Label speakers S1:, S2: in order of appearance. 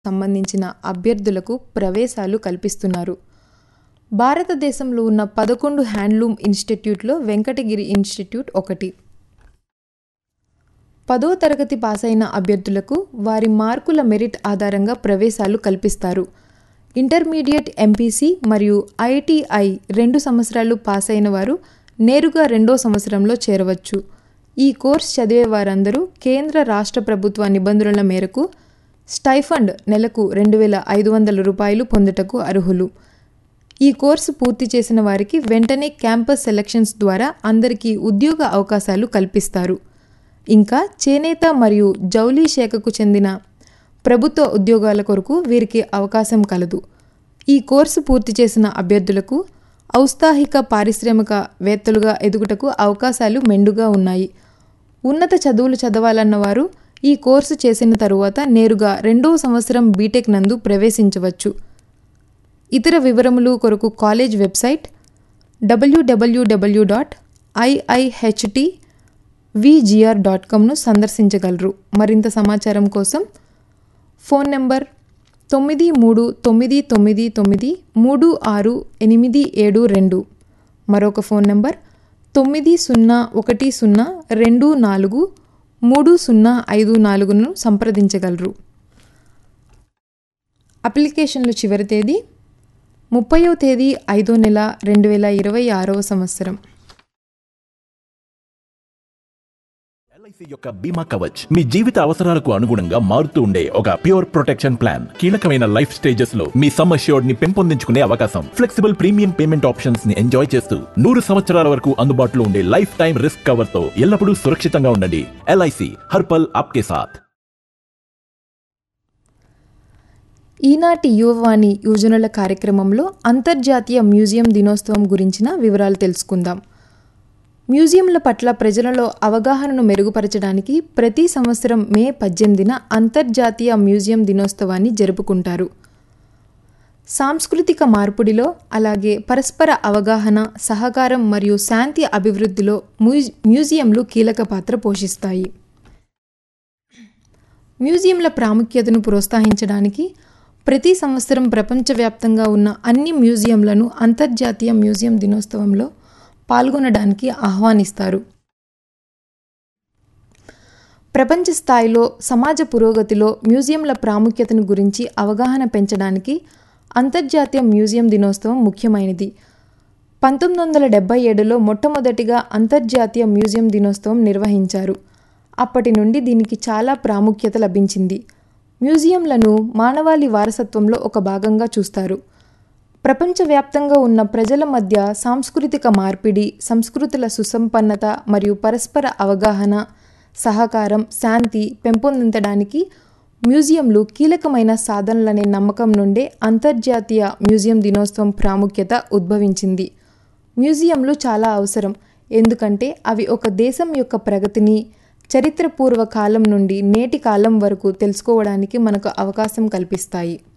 S1: సంబంధించిన అభ్యర్థులకు ప్రవేశాలు కల్పిస్తున్నారు భారతదేశంలో ఉన్న పదకొండు హ్యాండ్లూమ్ ఇన్స్టిట్యూట్లో వెంకటగిరి ఇన్స్టిట్యూట్ ఒకటి పదో తరగతి పాసైన అభ్యర్థులకు వారి మార్కుల మెరిట్ ఆధారంగా ప్రవేశాలు కల్పిస్తారు ఇంటర్మీడియట్ ఎంపీసీ మరియు ఐటీఐ రెండు సంవత్సరాలు పాస్ అయిన వారు నేరుగా రెండో సంవత్సరంలో చేరవచ్చు ఈ కోర్స్ చదివే వారందరూ కేంద్ర రాష్ట్ర ప్రభుత్వ నిబంధనల మేరకు స్టైఫండ్ నెలకు రెండు వేల ఐదు వందల రూపాయలు పొందుటకు అర్హులు ఈ కోర్సు పూర్తి చేసిన వారికి వెంటనే క్యాంపస్ సెలక్షన్స్ ద్వారా అందరికీ ఉద్యోగ అవకాశాలు కల్పిస్తారు ఇంకా చేనేత మరియు జౌలీ శాఖకు చెందిన ప్రభుత్వ ఉద్యోగాల కొరకు వీరికి అవకాశం కలదు ఈ కోర్సు పూర్తి చేసిన అభ్యర్థులకు ఔత్సాహిక పారిశ్రామికవేత్తలుగా ఎదుగుటకు అవకాశాలు మెండుగా ఉన్నాయి ఉన్నత చదువులు చదవాలన్న వారు ఈ కోర్సు చేసిన తరువాత నేరుగా రెండవ సంవత్సరం బీటెక్ నందు ప్రవేశించవచ్చు ఇతర వివరములు కొరకు college website WWW dot IIHT VGR dot కామ్ను సందర్శించగలరు మరింత సమాచారం కోసం ఫోన్ నెంబర్ తొమ్మిది మూడు తొమ్మిది తొమ్మిది తొమ్మిది మూడు ఆరు ఎనిమిది ఏడు రెండు మరొక ఫోన్ నెంబర్ తొమ్మిది సున్నా ఒకటి సున్నా రెండు నాలుగు మూడు సున్నా ఐదు నాలుగును సంప్రదించగలరు అప్లికేషన్లు చివరి తేదీ ముప్పయో తేదీ ఐదో నెల రెండు వేల ఇరవై ఆరవ సంవత్సరం
S2: ఎల్ఐసి యొక్క బీమా కవచ్ మీ జీవిత అవసరాలకు అనుగుణంగా మారుతూ ఉండే ఒక ప్యూర్ ప్రొటెక్షన్ ప్లాన్ కీలకమైన లైఫ్ స్టేజెస్ లో మీ సమ్ అష్యూర్డ్ ని పెంపొందించుకునే అవకాశం ఫ్లెక్సిబుల్ ప్రీమియం పేమెంట్ ఆప్షన్స్ ని ఎంజాయ్ చేస్తూ నూరు సంవత్సరాల వరకు అందుబాటులో ఉండే లైఫ్ టైం రిస్క్ కవర్ తో ఎల్లప్పుడూ సురక్షితంగా ఉండండి ఎల్ఐసి హర్పల్ ఆప్కే సాథ్
S1: ఈనాటి యువవాణి యోజనల కార్యక్రమంలో అంతర్జాతీయ మ్యూజియం దినోత్సవం గురించిన వివరాలు తెలుసుకుందాం మ్యూజియంల పట్ల ప్రజలలో అవగాహనను మెరుగుపరచడానికి ప్రతి సంవత్సరం మే పద్దెనిమిదిన అంతర్జాతీయ మ్యూజియం దినోత్సవాన్ని జరుపుకుంటారు సాంస్కృతిక మార్పిడిలో అలాగే పరస్పర అవగాహన సహకారం మరియు శాంతి అభివృద్ధిలో మ్యూజ్ మ్యూజియంలు కీలక పాత్ర పోషిస్తాయి మ్యూజియంల ప్రాముఖ్యతను ప్రోత్సహించడానికి ప్రతి సంవత్సరం ప్రపంచవ్యాప్తంగా ఉన్న అన్ని మ్యూజియంలను అంతర్జాతీయ మ్యూజియం దినోత్సవంలో పాల్గొనడానికి ఆహ్వానిస్తారు ప్రపంచ స్థాయిలో సమాజ పురోగతిలో మ్యూజియంల ప్రాముఖ్యతను గురించి అవగాహన పెంచడానికి అంతర్జాతీయ మ్యూజియం దినోత్సవం ముఖ్యమైనది పంతొమ్మిది వందల డెబ్బై ఏడులో మొట్టమొదటిగా అంతర్జాతీయ మ్యూజియం దినోత్సవం నిర్వహించారు అప్పటి నుండి దీనికి చాలా ప్రాముఖ్యత లభించింది మ్యూజియంలను మానవాళి వారసత్వంలో ఒక భాగంగా చూస్తారు ప్రపంచవ్యాప్తంగా ఉన్న ప్రజల మధ్య సాంస్కృతిక మార్పిడి సంస్కృతుల సుసంపన్నత మరియు పరస్పర అవగాహన సహకారం శాంతి పెంపొందించడానికి మ్యూజియంలు కీలకమైన సాధనలనే నమ్మకం నుండే అంతర్జాతీయ మ్యూజియం దినోత్సవం ప్రాముఖ్యత ఉద్భవించింది మ్యూజియంలు చాలా అవసరం ఎందుకంటే అవి ఒక దేశం యొక్క ప్రగతిని చరిత్రపూర్వ కాలం నుండి నేటి కాలం వరకు తెలుసుకోవడానికి మనకు అవకాశం కల్పిస్తాయి